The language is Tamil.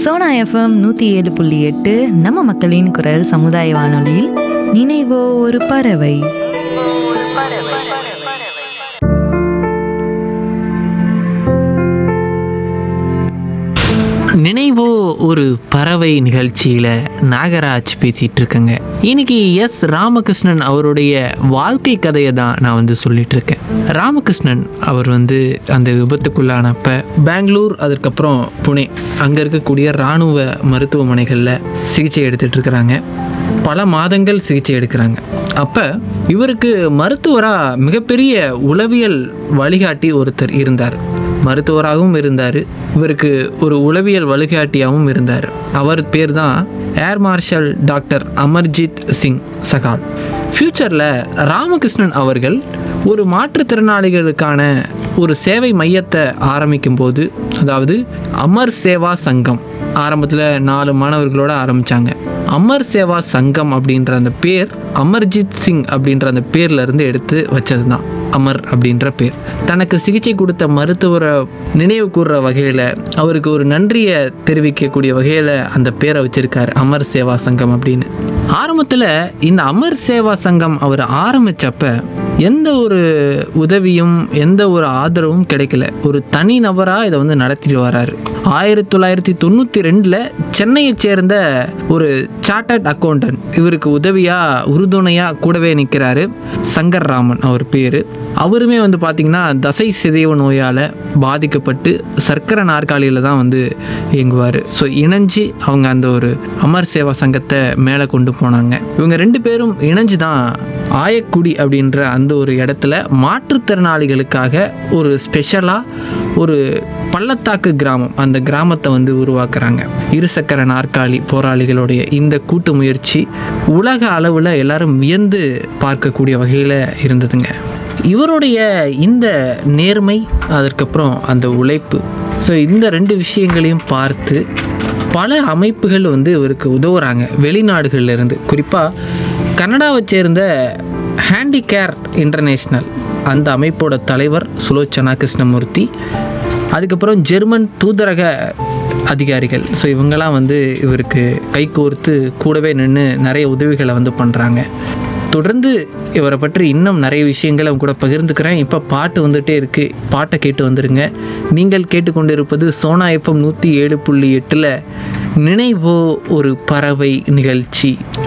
சோனா எஃப்எம் நூற்றி ஏழு புள்ளி எட்டு நம்ம மக்களின் குரல் சமுதாய வானொலியில் நினைவோ ஒரு பறவை நினைவோ ஒரு பறவை நிகழ்ச்சியில் நாகராஜ் பேசிகிட்டு இருக்கேங்க இன்னைக்கு எஸ் ராமகிருஷ்ணன் அவருடைய வாழ்க்கை கதையை தான் நான் வந்து சொல்லிட்டு இருக்கேன் ராமகிருஷ்ணன் அவர் வந்து அந்த விபத்துக்குள்ளானப்ப பெங்களூர் அதுக்கப்புறம் புனே அங்கே இருக்கக்கூடிய இராணுவ மருத்துவமனைகளில் சிகிச்சை எடுத்துட்டு இருக்கிறாங்க பல மாதங்கள் சிகிச்சை எடுக்கிறாங்க அப்போ இவருக்கு மருத்துவராக மிகப்பெரிய உளவியல் வழிகாட்டி ஒருத்தர் இருந்தார் மருத்துவராகவும் இருந்தார் இவருக்கு ஒரு உளவியல் வழிகாட்டியாகவும் இருந்தார் அவர் பேர் தான் air marshal doctor Amarjit Singh சகால் ஃப்யூச்சரில் ராமகிருஷ்ணன் அவர்கள் ஒரு மாற்றுத்திறனாளிகளுக்கான ஒரு சேவை மையத்தை ஆரம்பிக்கும் போது அதாவது அமர் சேவா சங்கம் ஆரம்பத்தில் நாலு மாணவர்களோட ஆரம்பித்தாங்க அமர் சேவா சங்கம் அப்படின்ற அந்த பேர் அமர்ஜித் சிங் அப்படின்ற அந்த பேர்ல இருந்து எடுத்து வச்சது தான் அமர் அப்படின்ற பேர் தனக்கு சிகிச்சை கொடுத்த மருத்துவரை நினைவு கூர்ற வகையில் அவருக்கு ஒரு நன்றியை தெரிவிக்கக்கூடிய வகையில் அந்த பேரை வச்சிருக்காரு அமர் சேவா சங்கம் அப்படின்னு ஆரம்பத்தில் இந்த அமர் சேவா சங்கம் அவர் ஆரம்பிச்சப்ப எந்த ஒரு உதவியும் எந்த ஒரு ஆதரவும் கிடைக்கல ஒரு தனி நபராக இதை வந்து நடத்திட்டு வராரு ஆயிரத்தி தொள்ளாயிரத்தி தொண்ணூற்றி ரெண்டில் சென்னையை சேர்ந்த ஒரு சார்ட்டர்ட் அக்கௌண்டன்ட் இவருக்கு உதவியாக உறுதுணையாக கூடவே நிற்கிறாரு சங்கர் ராமன் அவர் பேர் அவருமே வந்து பார்த்திங்கன்னா தசை சிதைவு நோயால் பாதிக்கப்பட்டு சர்க்கரை நாற்காலியில் தான் வந்து இயங்குவார் ஸோ இணைஞ்சு அவங்க அந்த ஒரு அமர் சேவா சங்கத்தை மேலே கொண்டு போனாங்க இவங்க ரெண்டு பேரும் இணைஞ்சு தான் ஆயக்குடி அப்படின்ற அந்த ஒரு இடத்துல மாற்றுத்திறனாளிகளுக்காக ஒரு ஸ்பெஷலாக ஒரு பள்ளத்தாக்கு கிராமம் அந்த கிராமத்தை வந்து உருவாக்குறாங்க இருசக்கர நாற்காலி போராளிகளுடைய இந்த கூட்டு முயற்சி உலக அளவில் எல்லாரும் வியந்து பார்க்கக்கூடிய வகையில் இருந்ததுங்க இவருடைய இந்த நேர்மை அதற்கப்புறம் அந்த உழைப்பு ஸோ இந்த ரெண்டு விஷயங்களையும் பார்த்து பல அமைப்புகள் வந்து இவருக்கு உதவுறாங்க வெளிநாடுகள்ல இருந்து குறிப்பாக கனடாவை சேர்ந்த ஹேண்டிகேர் இன்டர்நேஷ்னல் அந்த அமைப்போட தலைவர் சுலோச்சனா கிருஷ்ணமூர்த்தி அதுக்கப்புறம் ஜெர்மன் தூதரக அதிகாரிகள் ஸோ இவங்கெல்லாம் வந்து இவருக்கு கைகோர்த்து கூடவே நின்று நிறைய உதவிகளை வந்து பண்ணுறாங்க தொடர்ந்து இவரை பற்றி இன்னும் நிறைய விஷயங்களை உங்க கூட பகிர்ந்துக்கிறேன் இப்போ பாட்டு வந்துட்டே இருக்கு பாட்டை கேட்டு வந்துருங்க நீங்கள் கேட்டுக்கொண்டிருப்பது சோனா எஃப்எம் நூற்றி ஏழு புள்ளி எட்டில் நினைவோ ஒரு பறவை நிகழ்ச்சி